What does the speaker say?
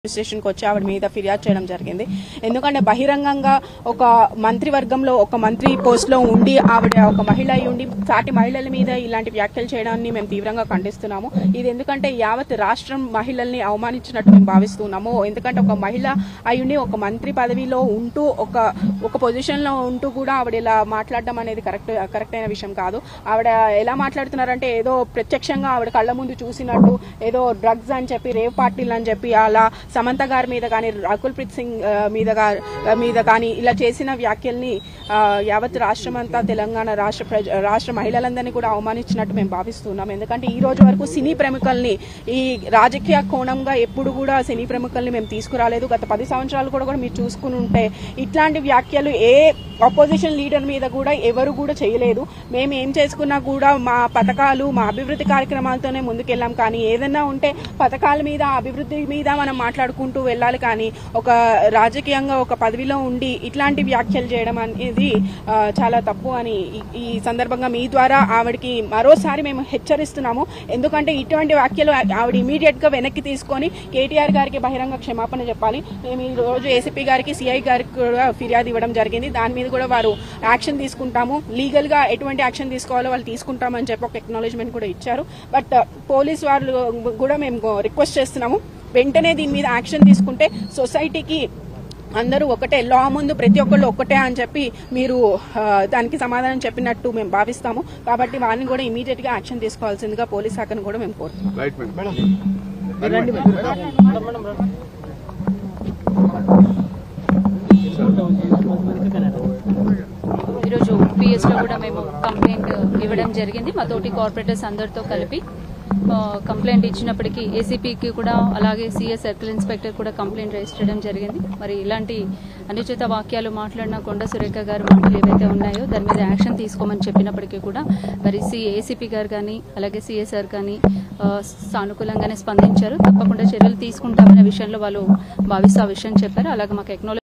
police స్టేషన్కి వచ్చి ఆవిడ మీద ఫిర్యాదు చేయడం జరిగింది ఎందుకంటే బహిరంగంగా ఒక మంత్రివర్గంలో ఒక మంత్రి పోస్ట్లో ఉండి ఆవిడ ఒక మహిళ అయి ఉండి సాటి మహిళల మీద ఇలాంటి వ్యాఖ్యలు చేయడాన్ని మేము తీవ్రంగా ఖండిస్తున్నాము ఇది ఎందుకంటే యావత్ రాష్ట్రం మహిళల్ని అవమానించినట్టు మేము భావిస్తున్నాము ఎందుకంటే ఒక మహిళ అయి ఉండి ఒక మంత్రి పదవిలో ఉంటూ ఒక ఒక పొజిషన్లో ఉంటూ కూడా ఆవిడ ఇలా మాట్లాడడం అనేది కరెక్ట్ కరెక్ట్ అయిన విషయం కాదు ఆవిడ ఎలా మాట్లాడుతున్నారంటే ఏదో ప్రత్యక్షంగా ఆవిడ కళ్ళ ముందు చూసినట్టు ఏదో డ్రగ్స్ అని చెప్పి రేవ్ పార్టీలు అని చెప్పి అలా సమంత గారి మీద కానీ రకుల్ ప్రీత్ సింగ్ ఆ, మీద గా- మీద కానీ ఇలా చేసిన వ్యాఖ్యల్ని ఆ, యావత్ రాష్ట్రం అంతా తెలంగాణ రాష్ట్ర ప్రజ రాష్ట్ర మహిళలందరినీ కూడా అవమానించినట్టు మేము భావిస్తున్నాం ఎందుకంటే ఈ రోజు వరకు సినీ ప్రముఖుల్ని ఈ రాజకీయ కోణంగా ఎప్పుడు కూడా సినీ ప్రముఖుల్ని మేము తీసుకురాలేదు గత పది సంవత్సరాలు కూడా కూడా మీరు చూసుకుని ఉంటే ఇట్లాంటి వ్యాఖ్యలు ఏ అపోజిషన్ లీడర్ మీద కూడా ఎవరు కూడా చేయలేదు మేము ఏం చేసుకున్నా కూడా మా పథకాలు మా అభివృద్ధి కార్యక్రమాలతోనే ముందుకెళ్ళాం కానీ ఏదన్నా ఉంటే పథకాల మీద అభివృద్ధి మీద మనం మాట్లాడుకుంటూ వెళ్ళాలి కానీ ఒక రాజకీయంగా ఒక పదవిలో ఉండి ఇట్లాంటి వ్యాఖ్యలు చేయడం అనేది ఆ, చాలా తప్పు అని ఈ- ఈ సందర్భంగా మీ ద్వారా ఆవిడకి మరోసారి మేము హెచ్చరిస్తున్నాము ఎందుకంటే ఇటువంటి వ్యాఖ్యలు ఆవిడ ఇమీడియట్ గా వెనక్కి తీసుకొని కేటీఆర్ గారికి బహిరంగ క్షమాపణ చెప్పాలి మేము ఈ రోజు ఏసీపీ గారికి సిఐ గారికి కూడా ఫిర్యాదు ఇవ్వడం జరిగింది దాని మీద కూడా వారు యాక్షన్ తీసుకుంటాము లీగల్ గా ఎటువంటి యాక్షన్ తీసుకోవాలో వాళ్ళు తీసుకుంటామని చెప్పి ఒక ఎక్నాలజ్మెంట్ కూడా ఇచ్చారు బట్ పోలీస్ వాళ్ళు కూడా మేము రిక్వెస్ట్ చేస్తున్నాము వెంటనే దీని మీద యాక్షన్ తీసుకుంటే సొసైటీకి అందరూ ఒకటే లా ముందు ప్రతి ఒక్కళ్ళు ఒక్కటే అని చెప్పి మీరు ఆ, దానికి సమాధానం చెప్పినట్టు మేము భావిస్తాము కాబట్టి వాళ్ళని కూడా ఇమీడియట్ గా యాక్షన్ తీసుకోవాల్సిందిగా పోలీస్ శాఖను కూడా మేము కోరుతున్నాం రైట్ మేడం ఈరోజు పిఎస్ లో కూడా మేము కంప్లైంట్ ఇవ్వడం జరిగింది మా తోటి కార్పొరేటర్స్ అందరితో కలిపి ఆ, కంప్లైంట్ ఇచ్చినప్పటికీ ఏసీపీకి కూడా అలాగే సిఎస్ సర్కిల్ ఇన్స్పెక్టర్ కూడా కంప్లైంట్ రైజ్ చేయడం జరిగింది మరి ఇలాంటి అనుచిత వాక్యాలు మాట్లాడిన కొండ సురేఖ గారి మాటలు ఏవైతే ఉన్నాయో దాని మీద యాక్షన్ తీసుకోమని చెప్పినప్పటికీ కూడా మరి సి ఏసీపీ గారు కానీ అలాగే సిఎస్ఆర్ కానీ ఆ, సానుకూలంగానే స్పందించారు తప్పకుండా చర్యలు తీసుకుంటామనే విషయంలో వాళ్ళు భావిస్తూ ఆ విషయం చెప్పారు అలాగే మాకు ఎక్నాలజీ